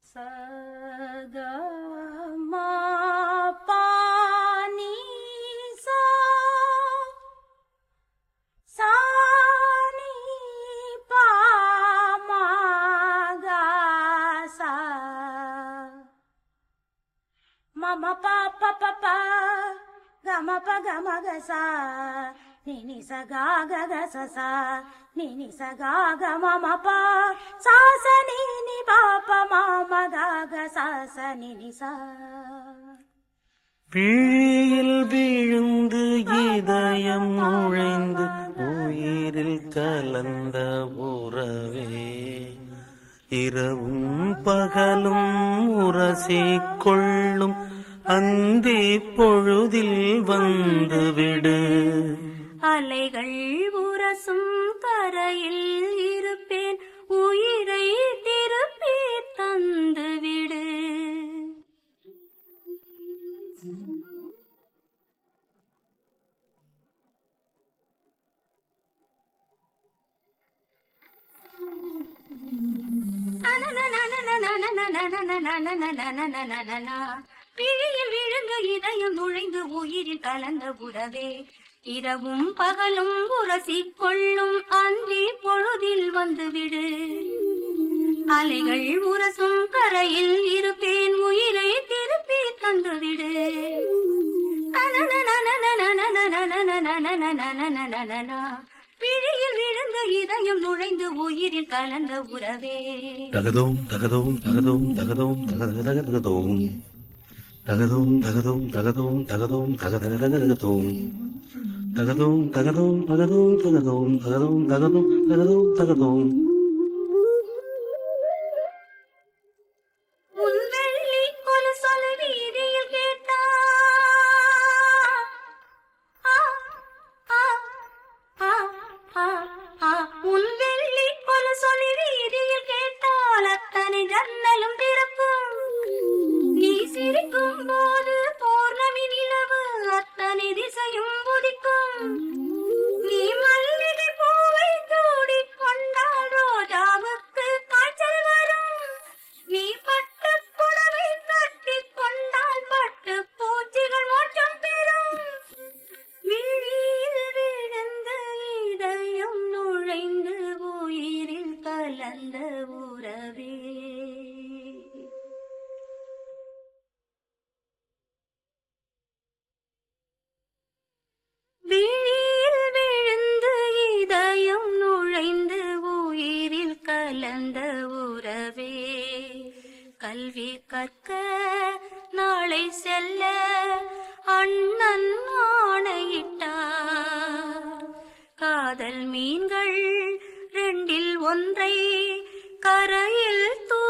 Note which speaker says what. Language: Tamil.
Speaker 1: சதா மா பா நீ சா சா நீ பா மா கா சா மம பா ப ப ப க ம ப க ம க சா நி நி ச கா க க ச சா நி நி ச கா க ம ம ப சா ச நி நி ப ப ம ம க க சா ச நி நி சா
Speaker 2: விழியில் விழுந்து இதயம் நுழைந்து உயிரில் கலந்த உறவே இரவும் பகலும் உரசிக் கொள்ளும் அந்தி பொழுதில் வந்துவிடு
Speaker 1: அலைகள் உரசும் கரையில் இருப்பேன் உயிரை திருப்பி தந்து விடு பிழியில் விழுங்க இதயம் நுழைந்து உயிரில் கலந்த உறவே இரவும் பகலும் உரசிக் கொள்ளும் அன்றி பொழுதில் வந்துவிடு அலைகள் உரசும் கரையில் இருப்பேன் உயிரை திருப்பி தந்துவிடு பிழியில் விழுந்த இதயம் நுழைந்து உயிரில் கலந்த உறவே
Speaker 2: தகதோம் தகதோம் தகதோம் தகதோம் தகதக தக தகதோம் தகதோம் தகதோம் தகதோம் தகதோம் தகதக தகதகதோம் தகதோம் தகதோம் தகதோம் தகதோம் தகதோம் தகதோம் தகதோம் தகதோம்
Speaker 1: உன் வெள்ளி கொலுசொலி வீதியில் கேட்டா ஆ, ஆ, ஆ, ஆ, ஆ. உன் வெள்ளி கொலுசொலி வீதியில் கேட்டால் அத்தனை ஜன்னலும் திறக்கும் நீ சிரிக்கும் போது பௌர்ணமி நிலவு அத்தனை திசையும் உதிக்கும் நீ மல்லிகை பூவை சூடிக் கொண்டால் ரோஜாவுக்கு காய்ச்சல் வரும் நீ பட்டு புடவை கட்டிக் கொண்டால் பட்டு பூச்சிகள் மோட்சம் பெறும் விழியில் விழுந்த இதயம் நுழைந்து உயிரில் கலந்த உறவே விழியில் விழுந்து இதயம் நுழைந்து உயிரில் கலந்த உறவே கல்வி கற்க நாளை செல்ல அண்ணன் ஆணையிட்டார் காதல் மீன்கள் ரெண்டில் ஒன்றை கரையில் தூ